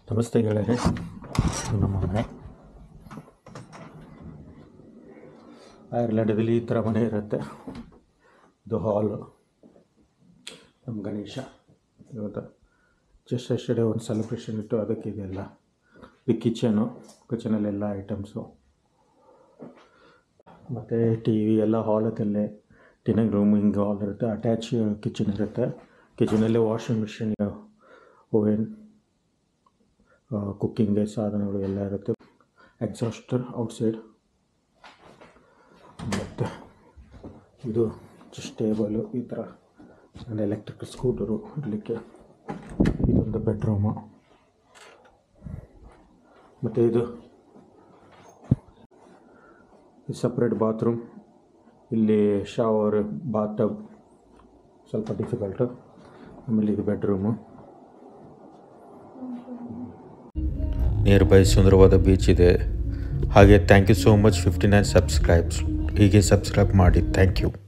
ನಮಸ್ತೆ ಗೆಳೆಯರೆ ಇದು ನಮ್ಮ ಮನೆ ಐರ್ಲೆಂಡದಲ್ಲಿ ಈ ಥರ ಮನೆ ಇರುತ್ತೆ ಇದು ಹಾಲು ನಮ್ಮ ಗಣೇಶ ಇವತ್ತು ಜಸ್ಟ್ ಎಸ್ಟರ್ಡೇ ಒಂದು ಸೆಲೆಬ್ರೇಷನ್ ಇಟ್ಟು ಅದಕ್ಕೆ ಇದೆಲ್ಲ ಇದು ಕಿಚನು ಕಿಚನಲ್ಲೆಲ್ಲ ಐಟಮ್ಸು ಮತ್ತು ಟಿ ವಿ ಎಲ್ಲ ಹಾಲದಲ್ಲೇ ಟಿನಗ್ ರೂಮ್ ಹಿಂಗೆ ಹಾಲ್ ಇರುತ್ತೆ ಅಟ್ಯಾಚ್ ಕಿಚನ್ ಇರುತ್ತೆ ಕಿಚನಲ್ಲೇ ವಾಷಿಂಗ್ ಮಿಷಿನ್ ಓವೆನ್ ಕುಕ್ಕಿಂಗ್ಗೆ ಸಾಧನಗಳು ಎಲ್ಲ ಇರುತ್ತೆ ಎಕ್ಸಾಸ್ಟರ್ ಔಟ್ಸೈಡ್ ಮತ್ತು ಇದು ಜಸ್ಟ್ ಟೇಬಲು ಈ ಥರ ಒಂದು ಎಲೆಕ್ಟ್ರಿಕಲ್ ಸ್ಕೂಟರು ಇಡಲಿಕ್ಕೆ ಇದೊಂದು ಬೆಡ್ರೂಮು ಮತ್ತು ಇದು ಸಪ್ರೇಟ್ ಬಾತ್ರೂಮ್ ಇಲ್ಲಿ ಶವರ್ ಬಾತ್ ಟಬ್ ಸ್ವಲ್ಪ ಡಿಫಿಕಲ್ಟು ಆಮೇಲೆ ಇದು ಬೆಡ್ರೂಮು ನಿಯರ್ ಬೈ ಸುಂದರವಾದ ಬೀಚ್ ಇದೆ ಹಾಗೆ thank you so much fifty nine subscribes ಹೀಗೆ ಸಬ್ಸ್ಕ್ರೈಬ್ ಮಾಡಿ ಥ್ಯಾಂಕ್ ಯು